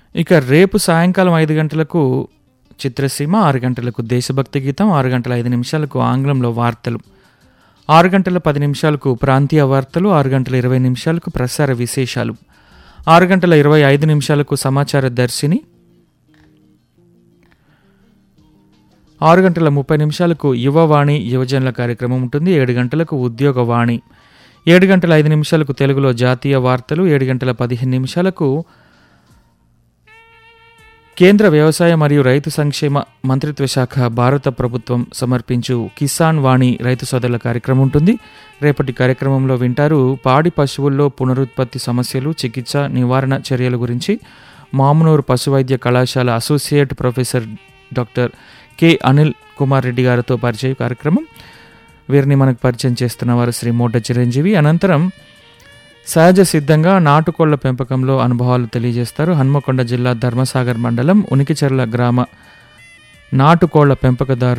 ఇక రేపు సాయంకాలం ఐదు గంటలకు చిత్రసీమ ఆరు గంటలకు దేశభక్తి గీతం ఆరు గంటల ఐదు నిమిషాలకు ఆంగ్లంలో వార్తలు ఆరు గంటల పది నిమిషాలకు ప్రాంతీయ వార్తలు ఆరు గంటల ఇరవై నిమిషాలకు ప్రసార విశేషాలు ఆరు గంటల ఇరవై ఐదు నిమిషాలకు సమాచార దర్శిని ఆరు గంటల ముప్పై నిమిషాలకు యువవాణి యువజనుల కార్యక్రమం ఉంటుంది ఏడు గంటలకు ఉద్యోగవాణి ఏడు గంటల ఐదు నిమిషాలకు తెలుగులో జాతీయ వార్తలు ఏడు గంటల పదిహేను నిమిషాలకు కేంద్ర వ్యవసాయ మరియు రైతు సంక్షేమ మంత్రిత్వ శాఖ భారత ప్రభుత్వం సమర్పించు కిసాన్ వాణి రైతు సోదరుల కార్యక్రమం ఉంటుంది రేపటి కార్యక్రమంలో వింటారు పాడి పశువుల్లో పునరుత్పత్తి సమస్యలు చికిత్స నివారణ చర్యల గురించి మామునూరు పశువైద్య కళాశాల associate professor doctor K Anil Kumar Reddy గారితో పరిచయ కార్యక్రమం వీరిని మనకు పరిచయం చేస్తున్న వారు శ్రీ మోట చిరంజీవి అనంతరం సహజ సిద్ధంగా నాటుకోళ్ల పెంపకంలో అనుభవాలు తెలియజేస్తారు హన్మకొండ జిల్లా ధర్మసాగర్ మండలం ఉనికిచెర్ల గ్రామ నాటుకోళ్ల పెంపకదారు